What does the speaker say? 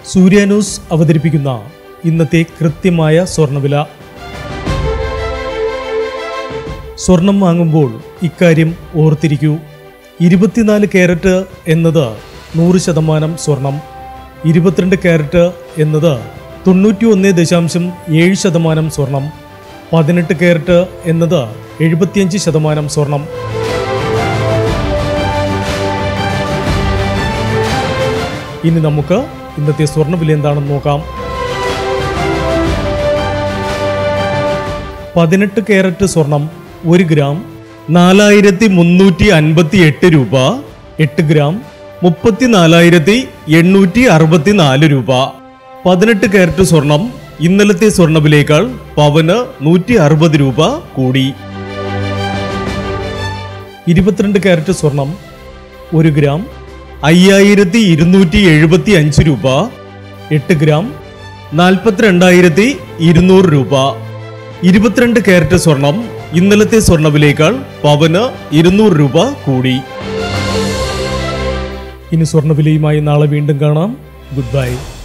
സൂര്യ news അവതരിപ്പിക്കുന്ന ഇന്നത്തെ കൃത്യമായ സ്വർണ്ണവില സ്വർണം വാങ്ങുമ്പോൾ ഇക്കാര്യം ഓർത്തിരിക്കൂ ഇരുപത്തിനാല് ക്യാരറ്റ് എന്നത് നൂറ് ശതമാനം സ്വർണം ഇരുപത്തിരണ്ട് ക്യാരറ്റ് എന്നത് തൊണ്ണൂറ്റി ഒന്ന് ദശാംശം ഏഴ് ശതമാനം സ്വർണം പതിനെട്ട് ക്യാരറ്റ് എന്നത് എഴുപത്തിയഞ്ച് ശതമാനം സ്വർണം ഇനി നമുക്ക് ഇന്നത്തെ സ്വർണ്ണവില എന്താണെന്ന് നോക്കാം പതിനെട്ട് ക്യാരറ്റ് സ്വർണം ഒരു ഗ്രാം നാലായിരത്തി മുന്നൂറ്റി അൻപത്തി എട്ട് രൂപ എട്ട് ഗ്രാം മുപ്പത്തി നാലായിരത്തി എണ്ണൂറ്റി അറുപത്തി നാല് രൂപ പതിനെട്ട് ക്യാരറ്റ് സ്വർണം ഇന്നലത്തെ സ്വർണ്ണവിലേക്കാൾ പവന് നൂറ്റി അറുപത് രൂപ കൂടി ഇരുപത്തിരണ്ട് ക്യാരറ്റ് സ്വർണം ഒരു ഗ്രാം അയ്യായിരത്തി ഇരുന്നൂറ്റി എഴുപത്തി അഞ്ച് രൂപ എട്ട് ഗ്രാം നാൽപ്പത്തിരണ്ടായിരത്തി ഇരുന്നൂറ് രൂപ ഇരുപത്തിരണ്ട് ക്യാരറ്റ് സ്വർണം ഇന്നലത്തെ സ്വർണ്ണവിലേക്കാൾ പവന് ഇരുന്നൂറ് രൂപ കൂടി ഇനി സ്വർണ്ണവിലയുമായി നാളെ വീണ്ടും കാണാം ഗുഡ് ബൈ